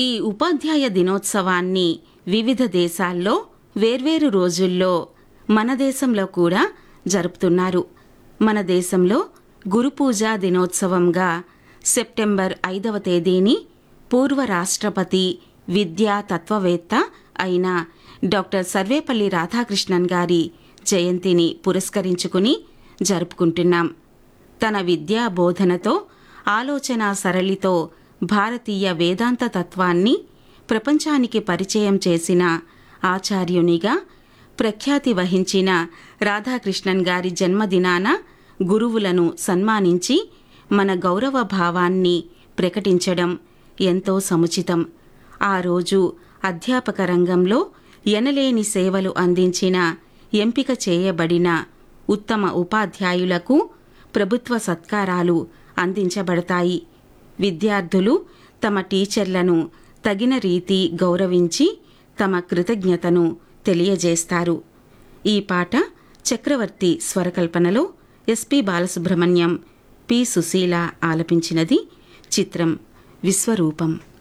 ఈ ఉపాధ్యాయ దినోత్సవాన్ని వివిధ దేశాల్లో వేర్వేరు రోజుల్లో మన దేశంలో కూడా జరుపుతున్నారు మన దేశంలో గురు పూజా దినోత్సవంగా సెప్టెంబర్ ఐదవ తేదీని పూర్వ రాష్ట్రపతి విద్యా తత్వవేత్త అయిన డాక్టర్ సర్వేపల్లి రాధాకృష్ణన్ గారి జయంతిని పురస్కరించుకుని జరుపుకుంటున్నాం తన విద్యా బోధనతో ఆలోచన సరళితో భారతీయ వేదాంత తత్వాన్ని ప్రపంచానికి పరిచయం చేసిన ఆచార్యునిగా ప్రఖ్యాతి వహించిన రాధాకృష్ణన్ గారి జన్మదినాన గురువులను సన్మానించి మన గౌరవ భావాన్ని ప్రకటించడం ఎంతో సముచితం ఆ రోజు అధ్యాపక రంగంలో ఎనలేని సేవలు అందించిన ఎంపిక చేయబడిన ఉత్తమ ఉపాధ్యాయులకు ప్రభుత్వ సత్కారాలు అందించబడతాయి విద్యార్థులు తమ టీచర్లను తగిన రీతి గౌరవించి తమ కృతజ్ఞతను తెలియజేస్తారు ఈ పాట చక్రవర్తి స్వరకల్పనలో ఎస్పి బాలసుబ్రహ్మణ్యం పి సుశీల ఆలపించినది చిత్రం విశ్వరూపం